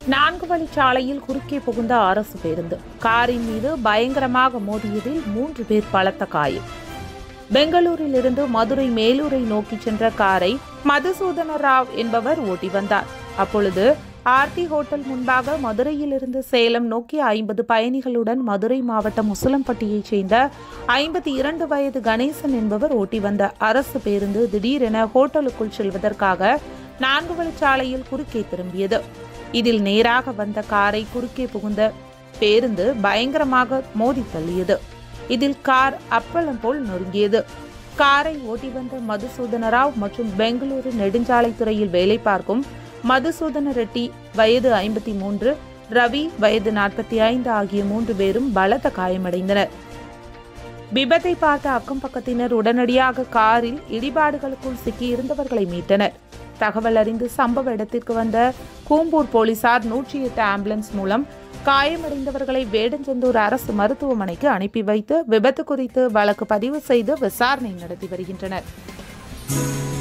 நான்கு வழிச்சாலையில் குறுக்கே புகுந்த அரசு பேருந்து காரின் மீது பயங்கரமாக மோதியதில் மூன்று பேர் பலத்த காயம் பெங்களூரில் இருந்து மதுரை மேலூரை நோக்கி சென்ற காரை மதுசூதன ராவ் என்பவர் ஓட்டி வந்தார் அப்பொழுது ஆர்டி ஹோட்டல் முன்பாக மதுரையிலிருந்து சேலம் நோக்கி ஐம்பது பயணிகளுடன் மதுரை மாவட்டம் முசலம்பட்டியைச் சேர்ந்த ஐம்பத்தி இரண்டு வயது கணேசன் என்பவர் ஓட்டி வந்த அரசு பேருந்து திடீரென ஹோட்டலுக்குள் செல்வதற்காக நான்கு வழிச்சாலையில் குறுக்கே திரும்பியது இதில் நேராக வந்த காரை குறுக்கே புகுந்த பேருந்து பயங்கரமாக மோதி தள்ளியது இதில் கார் அப்பளம் போல் நொறுங்கியது காரை ஓட்டி வந்த மதுசூதன ராவ் மற்றும் பெங்களூரு நெடுஞ்சாலைத்துறையில் வேலை பார்க்கும் மதுசூதன ரெட்டி வயது ஐம்பத்தி மூன்று ரவி வயது நாற்பத்தி ஐந்து ஆகிய மூன்று பேரும் பலத்த காயமடைந்தனர் விபத்தை பார்த்த அக்கம் பக்கத்தினர் உடனடியாக காரில் இடிபாடுகளுக்குள் சிக்கி இருந்தவர்களை மீட்டனர் தகவல் அறிந்து சம்பவ இடத்திற்கு வந்த கூம்பூர் போலீசார் நூற்றி எட்டு ஆம்புலன்ஸ் மூலம் காயமடைந்தவர்களை வேடஞ்செந்தூர் அரசு மருத்துவமனைக்கு அனுப்பி வைத்து விபத்து குறித்து வழக்கு பதிவு செய்து விசாரணை நடத்தி வருகின்றனர்